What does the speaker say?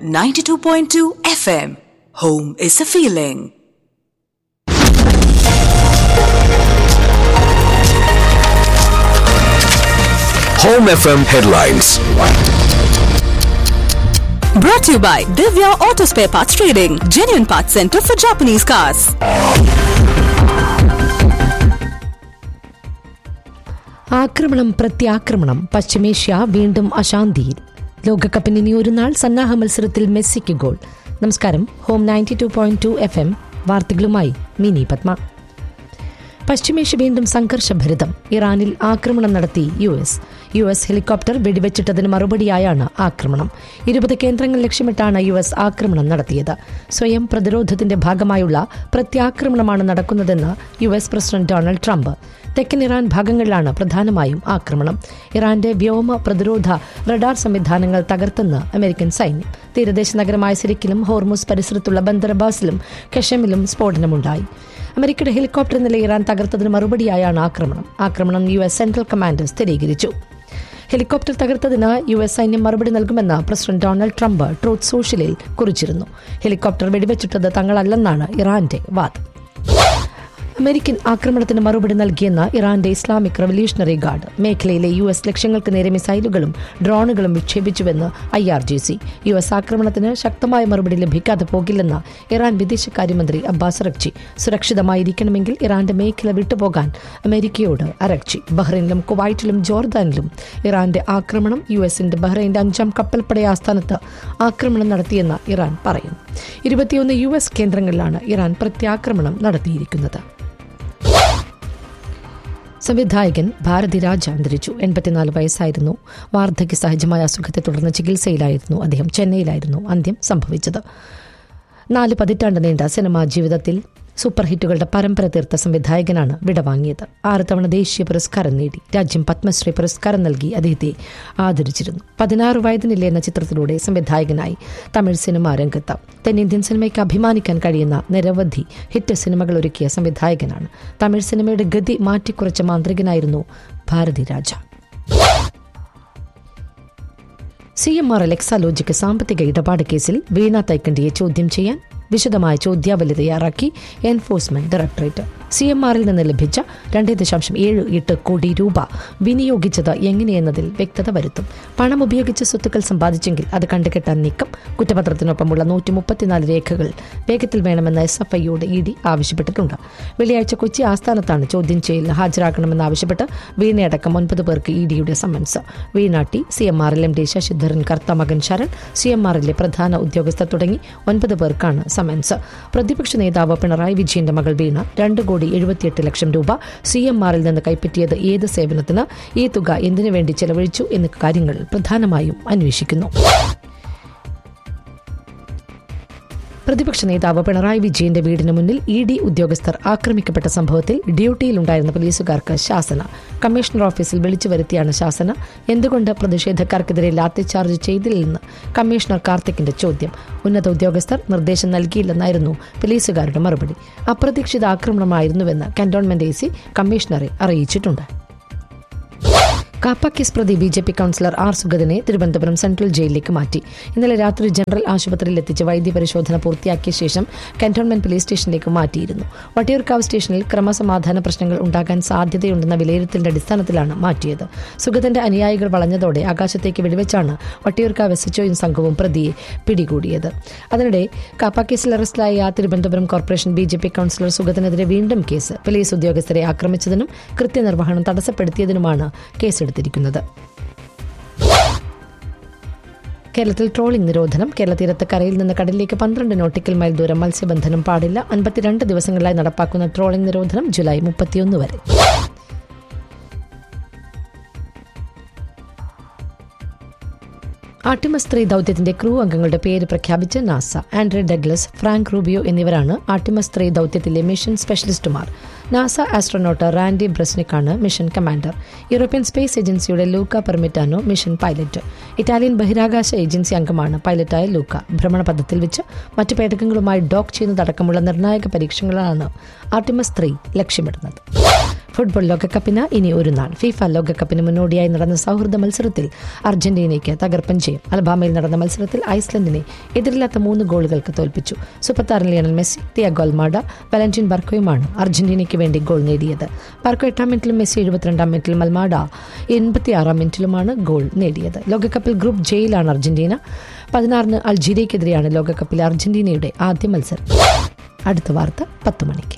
92.2 FM. Home is a feeling. Home FM headlines. Brought to you by Divya Auto Spare Parts Trading, genuine parts center for Japanese cars. ആക്രമണം പ്രത്യാക്രമണം പശ്ചിമേഷ്യ വീണ്ടും അശാന്തിയിൽ ലോകകപ്പിന് ഇനി ഒരു നാൾ സന്നാഹ മത്സരത്തിൽ മെസ്സിക്ക് ഗോൾ നമസ്കാരം home ninety two point two F M വാർത്തകളുമായി മിനി പത്മ പശ്ചിമേഷ്യ വീണ്ടും സംഘർഷഭരിതം ഇറാനിൽ ആക്രമണം നടത്തി U S U S helicopter വെടിവെച്ചിട്ടതിന് മറുപടിയായാണ് ആക്രമണം ഇരുപത് കേന്ദ്രങ്ങൾ ലക്ഷ്യമിട്ടാണ് യു എസ് ആക്രമണം നടത്തിയത് സ്വയം പ്രതിരോധത്തിന്റെ ഭാഗമായുള്ള പ്രത്യാക്രമണമാണ് നടക്കുന്നതെന്ന് U S president Donald Trump തെക്കൻ ഇറാൻ ഭാഗങ്ങളിലാണ് പ്രധാനമായും ആക്രമണം ഇറാന്റെ വ്യോമ പ്രതിരോധ റഡാർ സംവിധാനങ്ങൾ തകർത്തെന്ന് അമേരിക്കൻ സൈന്യം തീരദേശ നഗരമായ സിരിക്കിലും ഹോർമുസ് പരിസരത്തുള്ള ബന്ദർബാസിലും കെഷമിലും സ്ഫോടനമുണ്ടായി അമേരിക്കയുടെ ഹെലികോപ്റ്റർ നില ഇറാൻ തകർത്തതിന് മറുപടിയായാണ് ആക്രമണം ആക്രമണം യു എസ് സെൻട്രൽ കമാൻഡർ സ്ഥിരീകരിച്ചു ഹെലികോപ്റ്റർ തകർത്തതിന് യു എസ് സൈന്യം മറുപടി നൽകുമെന്ന് പ്രസിഡന്റ് ഡൊണാൾഡ് ട്രംപ് ട്രൂത്ത് സോഷ്യലിൽ കുറിച്ചിരുന്നു ഹെലികോപ്റ്റർ വെടിവെച്ചിട്ടത് തങ്ങളല്ലെന്നാണ് ഇറാന്റെ വാദം അമേരിക്കൻ ആക്രമണത്തിന് മറുപടി നൽകിയെന്ന് ഇറാന്റെ ഇസ്ലാമിക് റവല്യൂഷണറി ഗാർഡ് മേഖലയിലെ യു എസ് ലക്ഷ്യങ്ങൾക്ക് നേരെ മിസൈലുകളും ഡ്രോണുകളും വിക്ഷേപിച്ചുവെന്ന് I R G C U S ആക്രമണത്തിന് ശക്തമായ മറുപടി ലഭിക്കാതെ പോകില്ലെന്ന് ഇറാൻ വിദേശകാര്യമന്ത്രി അബ്ബാസ് അറക്ചി സുരക്ഷിതമായിരിക്കണമെങ്കിൽ ഇറാന്റെ മേഖല വിട്ടുപോകാൻ അമേരിക്കയോട് അറക്ചി ബഹ്റൈനിലും കുവൈറ്റിലും ജോർദാനിലും ഇറാന്റെ ആക്രമണം യു എസിന്റെ ബഹ്റൈന്റെ അഞ്ചാം കപ്പൽപ്പട ആസ്ഥാനത്ത് ആക്രമണം നടത്തിയെന്ന് ഇറാൻ പറയുന്നു ഇരുപത്തിയൊന്ന് യു എസ് കേന്ദ്രങ്ങളിലാണ് ഇറാൻ പ്രത്യാക്രമണം നടത്തിയിരിക്കുന്നത് സംവിധായകൻ ഭാരതി രാജ അന്തരിച്ചു എൺപത്തിനാല് വയസ്സായിരുന്നു വാർദ്ധക്യ സഹജമായ അസുഖത്തെ തുടർന്ന് ചികിത്സയിലായിരുന്നു അദ്ദേഹം ചെന്നൈയിലായിരുന്നു അന്ത്യം സംഭവിച്ചത് നാല് പതിറ്റാണ്ട് നീണ്ട സിനിമാ ജീവിതത്തിൽ സൂപ്പർ ഹിറ്റുകളുടെ പരമ്പര തീർത്ത സംവിധായകനാണ് വിടവാങ്ങിയത് ആറ് തവണ ദേശീയ പുരസ്കാരം നേടി രാജ്യം പത്മശ്രീ പുരസ്കാരം നൽകി അദ്ദേഹത്തെ ആദരിച്ചിരുന്നു പതിനാറ് വയതിനില്ല എന്ന ചിത്രത്തിലൂടെ സംവിധായകനായി തമിഴ് സിനിമാ രംഗത്ത് തെന്നിന്ത്യൻ സിനിമയ്ക്ക് അഭിമാനിക്കാൻ കഴിയുന്ന നിരവധി ഹിറ്റ് സിനിമകൾ ഒരുക്കിയ സംവിധായകനാണ് തമിഴ് സിനിമയുടെ ഗതി മാറ്റിക്കുറച്ച മാന്ത്രികനായിരുന്നു Bharathi Raja C M R L Exalogic സാമ്പത്തിക ഇടപാട് കേസിൽ വീണ തൈക്കണ്ടിയെ ചോദ്യം ചെയ്യാൻ വിശദമായ ചോദ്യാവലി തയ്യാറാക്കി എൻഫോഴ്സ്മെന്റ് ഡയറക്ടറേറ്റ് സി എം ആറിൽ നിന്ന് ലഭിച്ച രണ്ട് ദശാംശം ഏഴ് എട്ട് കോടി രൂപ വിനിയോഗിച്ചത് എങ്ങനെയെന്നതിൽ വ്യക്തത വരുത്തും പണം ഉപയോഗിച്ച് സ്വത്തുക്കൾ സമ്പാദിച്ചെങ്കിൽ അത് കണ്ടുകെട്ടാൻ നീക്കം കുറ്റപത്രത്തിനൊപ്പമുള്ള നൂറ്റി മുപ്പത്തിനാല് രേഖകൾ വേഗത്തിൽ വേണമെന്ന് എസ് എഫ് ഐയോട് ഇ ഡി ആവശ്യപ്പെട്ടിട്ടുണ്ട് വെള്ളിയാഴ്ച കൊച്ചി ആസ്ഥാനത്താണ് ചോദ്യം ചെയ്യലിന് ഹാജരാക്കണമെന്നാവശ്യപ്പെട്ട് വീണയടക്കം ഒൻപത് പേർക്ക് ഇ ഡിയുടെ summons Veena T C M ആറിൽ എം ഡി ശശിധരൻ കർത്ത മകൻ ശരൺ സി എം ആറിലെ പ്രധാന ഉദ്യോഗസ്ഥർ തുടങ്ങി ഒൻപത് പേർക്കാണ് സമൻസ് പ്രതിപക്ഷ നേതാവ് പിണറായി വിജയന്റെ മകൾ വീണ രണ്ട് കോടി എഴുപത്തിയെട്ട് ലക്ഷം രൂപ സി എം ആറിൽ നിന്ന് കൈപ്പറ്റിയത് ഏത് സേവനത്തിന് ഈ തുക എന്തിനു വേണ്ടി ചെലവഴിച്ചു എന്ന കാര്യങ്ങൾ പ്രധാനമായും അന്വേഷിക്കുന്നു പ്രതിപക്ഷ നേതാവ് പിണറായി വിജയന്റെ വീടിന് മുന്നിൽ ഇ ഡി ഉദ്യോഗസ്ഥർ ആക്രമിക്കപ്പെട്ട സംഭവത്തിൽ ഡ്യൂട്ടിയിലുണ്ടായിരുന്ന പോലീസുകാർക്ക് ശാസന കമ്മീഷണർ ഓഫീസിൽ വിളിച്ചു വരുത്തിയാണ് ശാസന എന്തുകൊണ്ട് പ്രതിഷേധക്കാർക്കെതിരെ ലാത്തിചാർജ് ചെയ്തില്ലെന്ന് കമ്മീഷണർ കാർത്തിക്കിന്റെ ചോദ്യം ഉന്നത ഉദ്യോഗസ്ഥർ നിർദ്ദേശം നൽകിയില്ലെന്നായിരുന്നു പോലീസുകാരുടെ മറുപടി അപ്രതീക്ഷിത ആക്രമണമായിരുന്നുവെന്ന് കന്റോൺമെന്റ് എ സി കമ്മീഷണറെ അറിയിച്ചിട്ടുണ്ട് കാപ്പ കേസ് പ്രതി B J P councillor R സുഗതനെ തിരുവനന്തപുരം സെൻട്രൽ ജയിലിലേക്ക് മാറ്റി ഇന്നലെ രാത്രി ജനറൽ ആശുപത്രിയിൽ എത്തിച്ച് വൈദ്യപരിശോധന പൂർത്തിയാക്കിയ ശേഷം കന്റോൺമെന്റ് പോലീസ് സ്റ്റേഷനിലേക്ക് മാറ്റിയിരുന്നു വട്ടിയൂർക്കാവ് സ്റ്റേഷനിൽ ക്രമസമാധാന പ്രശ്നങ്ങൾ ഉണ്ടാകാൻ സാധ്യതയുണ്ടെന്ന വിലയിരുത്തലിന്റെ അടിസ്ഥാനത്തിലാണ് മാറ്റിയത് സുഗതന്റെ അനുയായികൾ വളഞ്ഞതോടെ ആകാശത്തേക്ക് വെടിവെച്ചാണ് വട്ടിയൂർക്കാവ് എസ് എച്ച്ഒയും സംഘവും പ്രതിയെ പിടികൂടിയത് അതിനിടെ കാപ്പ കേസിൽ അറസ്റ്റിലായ Thiruvananthapuram corporation B J P councillor സുഗതനെതിരെ വീണ്ടും കേസ് പോലീസ് ഉദ്യോഗസ്ഥരെ ആക്രമിച്ചതിനും കൃത്യനിർവഹണം തടസ്സപ്പെടുത്തിയതിനുമാണ് കേസെടുത്തിരിക്കുന്നത് കേരളത്തിൽ ട്രോളിംഗ് നിരോധനം കേരള തീരത്ത് കരയിൽ നിന്ന് കടലിലേക്ക് പന്ത്രണ്ട് നോട്ടിക്കൽ മൈൽ ദൂരം മത്സ്യബന്ധനം പാടില്ല അൻപത്തിരണ്ട് ദിവസങ്ങളിലായി നടപ്പാക്കുന്ന ട്രോളിംഗ് നിരോധനം ജൂലൈ മുപ്പത്തിയൊന്ന് വരെ ആർട്ടിമസ് ത്രീ ദൌത്യത്തിന്റെ ക്രൂ അംഗങ്ങളുടെ പേര് പ്രഖ്യാപിച്ച് NASA Andre Douglas Frank Rubio എന്നിവരാണ് ആർട്ടിമസ് ത്രീ ദൌത്യത്തിലെ മിഷൻ സ്പെഷ്യലിസ്റ്റുമാർ നാസ ആസ്ട്രോനോട്ട് റാൻഡി ബ്രസ്നിക്കാണ് മിഷൻ കമാൻഡർ യൂറോപ്യൻ സ്പേസ് ഏജൻസിയുടെ Luca Parmitano mission pilot Italian ബഹിരാകാശ ഏജൻസി അംഗമാണ് പൈലറ്റായ ലൂക്ക ഭ്രമണപഥത്തിൽ വെച്ച് മറ്റു പേടകങ്ങളുമായി ഡോക്ക് ചെയ്യുന്നതടക്കമുള്ള നിർണായക പരീക്ഷണങ്ങളാണ് ആർട്ടിമസ് ത്രീ ലക്ഷ്യമിടുന്നത് ഫുട്ബോൾ ലോകകപ്പിന് ഇനി ഒരു നാൾ ഫിഫ ലോകകപ്പിന് മുന്നോടിയായി നടന്ന സൗഹൃദ മത്സരത്തിൽ അർജന്റീനയ്ക്ക് തകർപ്പൻ ജയം അലബാമയിൽ നടന്ന മത്സരത്തിൽ ഐസ്ലൻഡിനെ എതിരില്ലാത്ത മൂന്ന് ഗോളുകൾക്ക് തോൽപ്പിച്ചു സൂപ്പർ താരം Lionel Messi Thiago Almada Valentin ബർക്കോയുമാണ് അർജന്റീനയ്ക്ക് വേണ്ടി ഗോൾ നേടിയത് ബർക്കോ എട്ടാം മിനിറ്റിലും മെസ്സി എഴുപത്തിരണ്ടാം മിനിറ്റിലും അൽമാഡ എൺപത്തിയാറാം മിനിറ്റിലുമാണ് ഗോൾ നേടിയത് ലോകകപ്പിൽ ഗ്രൂപ്പ് ജെയിലാണ് അർജന്റീന പതിനാറിന് അൾജീരിയക്കെതിരെയാണ് ലോകകപ്പിലെ അർജന്റീനയുടെ ആദ്യ മത്സരം അടുത്ത വാർത്ത പത്ത് മണിക്ക്